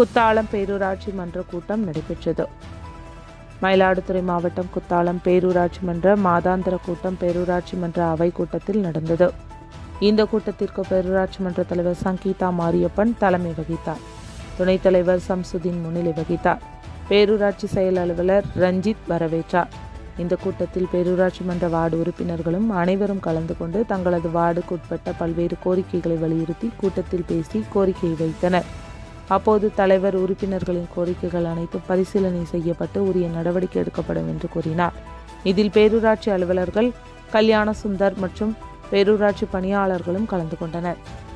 குத்தாலம் பேரூராட்சி மன்ற கூட்டம் நடைபெற்றது மயிலாடுதுறை மாவட்டம் குத்தாலம் பேரூராட்சி மன்ற மாதாந்திர கூட்டம் பேரூராட்சி மன்ற அவை கூட்டத்தில் நடந்தது இந்த கூட்டத்திற்கு பேரூராட்சி மன்ற தலைவர் சங்கீதா மாரியப்பன் தலைமை வகித்தார் துணைத் தலைவர் சம்சுதீன் முன்னிலை வகித்தார் பேரூராட்சி செயல் அலுவலர் ரஞ்சித் வரவேற்றார் இந்த கூட்டத்தில் பேரூராட்சி மன்ற வார்டு உறுப்பினர்களும் அனைவரும் கலந்து கொண்டு தங்களது வார்டுக்குட்பட்ட பல்வேறு கோரிக்கைகளை வலியுறுத்தி கூட்டத்தில் பேசி கோரிக்கை வைத்தனர் அப்போது தலைவர் உறுப்பினர்களின் கோரிக்கைகள் அனைத்தும் பரிசீலனை செய்யப்பட்டு உரிய நடவடிக்கை எடுக்கப்படும் என்று கூறினார் இதில் பேரூராட்சி அலுவலர்கள் கல்யாண சுந்தர் மற்றும் பேரூராட்சி பணியாளர்களும் கலந்து கொண்டனர்